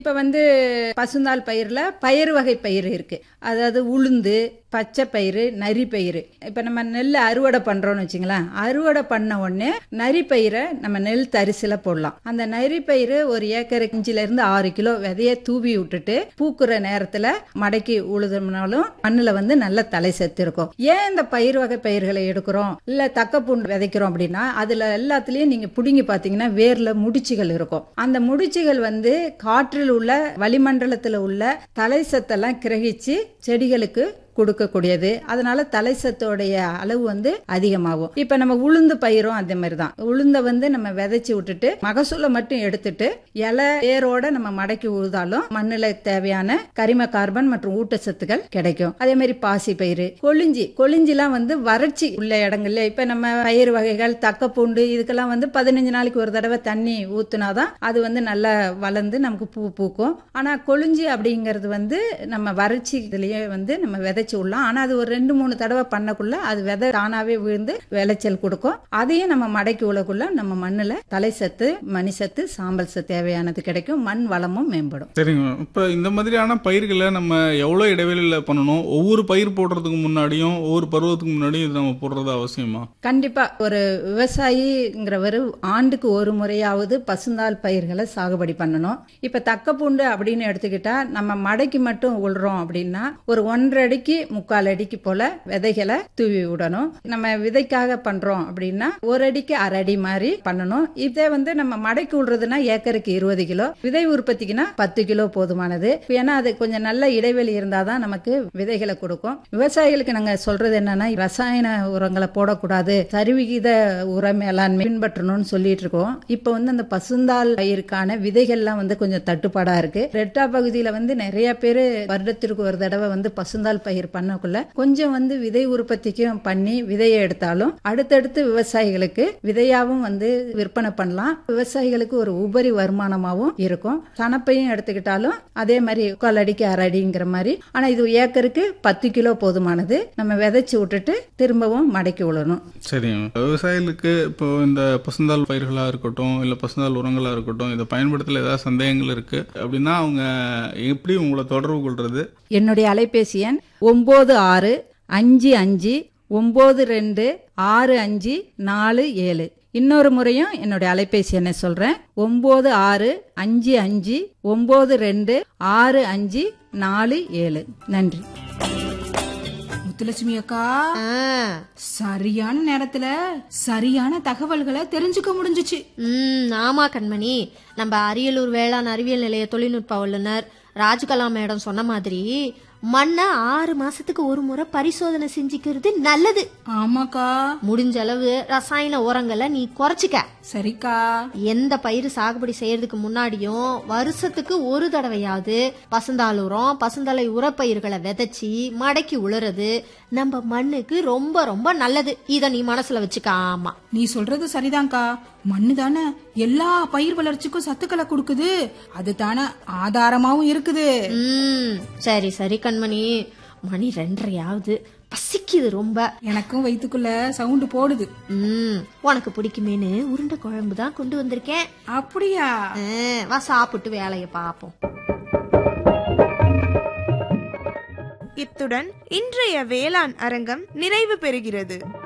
இப்போ வந்து பசுந்தாள் பயிரில் பயிர் வகை பயிர் இருக்கு அதாவது உளுந்து பச்சை பயிறு நரி பயிறு இப்போ நம்ம நெல் அறுவடை பண்ணுறோம்னு வச்சுங்களேன் அறுவடை பண்ண உடனே நரி பயிரை நம்ம நெல் தரிசில போடலாம் அந்த நரி பயிறு ஒரு ஏக்கருக்கு அஞ்சுல இருந்து ஆறு கிலோ விதைய தூவி விட்டுட்டு பூக்குற நேரத்தில் மடக்கி உழுதுனாலும் மண்ணில் வந்து நல்ல தலை செத்து இருக்கும் ஏன் இந்த பயிர் வகை பயிர்களை எடுக்கிறோம் இல்லை தக்கப்பூண்டு விதைக்கிறோம் அப்படின்னா அதில் எல்லாத்துலேயும் நீங்கள் பிடுங்கி பார்த்தீங்கன்னா வேரில் முடிச்சுகள் இருக்கும் அந்த முடிச்சுகள் வந்து காற்றில் உள்ள வளிமண்டலத்தில் உள்ள தலை சத்தெல்லாம் கிரகிச்சு செடிகளுக்கு கொடுக்கக்கூடியது அதனால தலை சத்தோடைய அளவு வந்து அதிகமாகும் இப்ப நம்ம உளுந்து பயிரும் அதே மாதிரி தான் உளுந்த வந்து நம்ம விதைச்சு விட்டுட்டு மகசூலை மட்டும் எடுத்துட்டு இலை வேரோட நம்ம மடக்கி உழுதாலும் மண்ணுல தேவையான கரிம கார்பன் மற்றும் ஊட்டச்சத்துக்கள் கிடைக்கும் அதே மாதிரி பாசி பயிறு கொளிஞ்சி கொளிஞ்சிலாம் வந்து வறட்சி உள்ள இடங்கள்ல இப்ப நம்ம பயிர் வகைகள் தக்கப்பூண்டு இதுக்கெல்லாம் வந்து பதினஞ்சு நாளைக்கு ஒரு தடவை தண்ணி ஊத்துனாதான் அது வந்து நல்லா வளர்ந்து நமக்கு பூ பூக்கும் ஆனா கொளிஞ்சி அப்படிங்கிறது வந்து நம்ம வறட்சி இதுலயே வந்து நம்ம விதைச்சு விடலாம் ஆனா அது ஒரு ரெண்டு மூணு தடவை பண்ணக்குள்ள அது விதை தானாவே விழுந்து விளைச்சல் கொடுக்கும் அதையும் நம்ம மடக்கி விடக்குள்ள நம்ம மண்ணுல தலை சத்து மணி சத்து சாம்பல் சத்து தேவையானது கிடைக்கும் மண் வளமும் மேம்படும் சரிங்க மேம் இப்போ இந்த மாதிரியான பயிர்களை நம்ம எவ்வளோ இடைவெளியில் பண்ணணும் ஒவ்வொரு பயிர் போடுறதுக்கு முன்னாடியும் ஒவ்வொரு பருவத்துக்கு முன்னாடியும் இது நம்ம போடுறது அவசியமா கண்டிப்பா ஒரு விவசாயிங்கிறவர் ஆண்டுக்கு ஒரு முறையாவது பசுந்தாள் பயிர்களை சாகுபடி பண்ணணும் இப்ப தக்கப்பூண்டு அப்படின்னு எடுத்துக்கிட்டா நம்ம மடைக்கு மட்டும் உள்றோம் அப்படின்னா ஒரு ஒன்றரை அடிக்கு முக்கால் அடிக்கு போல விதைகளை தூவி விடணும் நம்ம விதைக்காக பண்றோம் அப்படின்னா ஒரு அடிக்கு அரை அடி மாதிரி பண்ணணும் இதே வந்து நம்ம மடைக்கு விடுறதுன்னா ஏக்கருக்கு இருபது கிலோ விதை உற்பத்திக்குன்னா பத்து கிலோ போதுமானது ஏன்னா அது கொஞ்சம் நல்ல இடைவெளி இருந்தாதான் நமக்கு விதைகளை கொடுக்கும் விவசாயிகளுக்கு நாங்க சொல்றது என்னன்னா ரசாயன உரங்களை போடக்கூடாது சரிவிகித உர மேலாண்மை பின்பற்றணும்னு சொல்லிட்டு இருக்கோம் இப்போ வந்து அந்த பசுந்தாள் பயிருக்கான விதைகள்லாம் வந்து கொஞ்சம் தட்டுப்பாடா இருக்கு ரெட்டா பகுதியில வந்து நிறைய பேர் வருடத்திற்கு ஒரு தடவை வந்து பசுந்தாள் பயிர் பண்ணக்குள்ள கொஞ்சம் வந்து விதை உற்பத்திக்கும் பண்ணி விதையை எடுத்தாலும் அடுத்தடுத்து விவசாயிகளுக்கு விதையாவும் வந்து விற்பனை பண்ணலாம் விவசாயிகளுக்கு ஒரு உபரி வருமானமாவும் இருக்கும் கணப்பையும் எடுத்துக்கிட்டாலும் அதே மாதிரி முக்கால் அடிக்கு அரை அடிங்கிற மாதிரி ஆனா இது ஏக்கருக்கு பத்து கிலோ போதுமானது நம்ம விதைச்சு விட்டுட்டு திரும்பவும் மடக்கி விடணும் சரிங்க மேம் விவசாயிகளுக்கு இப்போ இந்த பசுந்தாள் பயிர்களாக இருக்கட்டும் இல்லை பசுந்தாள் உரங்களாக இருக்கட்டும் இதை பயன்படுத்தல ஏதாவது சந்தேகங்கள் இருக்கு அப்படின்னா அவங்க எப்படி உங்களை தொடர்பு கொள்றது என்னுடைய அலைபேசி எண் ஒம்பது ஆறு அஞ்சு அஞ்சு ஒம்பது ரெண்டு ஆறு அஞ்சு நாலு ஏழு இன்னொரு முறையும் என்னுடைய அலைபேசி எண்ணை சொல்றேன் ஒம்பது ஆறு அஞ்சு அஞ்சு ஒம்பது ரெண்டு ஆறு அஞ்சு நாலு ஏழு நன்றி முத்துலட்சுமி அக்கா ஆ, சரியான நேரத்துல சரியான தகவல்களை தெரிஞ்சுக்க முடிஞ்சுச்சு ம் ஆமா கண்மணி நம்ம அரியலூர் வேளாண் அறிவியல் நிலைய தொழில்நுட்ப வல்லுநர் ராஜ்கலா மேடம் சொன்ன மாதிரி மண்ணை ஆறு மாசத்துக்கு ஒரு முறை பரிசோதனை செஞ்சுக்கிறது நல்லது ஆமாக்கா முடிஞ்ச அளவு ரசாயன உரங்களை நீ குறைச்சிக்க சரிக்கா எந்த பயிர் சாகுபடி செய்யறதுக்கு முன்னாடியும் வருஷத்துக்கு ஒரு தடவையாவது பசுந்தாள் உரம் பசுந்தலை உரப்பயிர்களை விதைச்சி மடக்கி உழுறது நம்ம மண்ணுக்கு ரொம்ப ரொம்ப நல்லது இத நீ மனசுல வச்சுக்காமா நீ சொல்றது சரிதான்க்கா மண்ணு தானே எல்லா பயிர் வளர்ச்சிக்கும் சத்துக்களை கொடுக்குது அது தானே ஆதாரமாவும் இருக்குது ம் சரி சரி கண்மணி மணி ரெண்டரையாவது பசிக்குது ரொம்ப எனக்கும் வயித்துக்குள்ள சவுண்டு போடுது ம் உனக்கு பிடிக்குமேனு உருண்டை குழம்பு தான் கொண்டு வந்திருக்கேன் அப்படியா ஆ, வா சாப்பிட்டு வேலையை பார்ப்போம் இத்துடன் இன்றைய வேளாண் அரங்கம் நிறைவு பெறுகிறது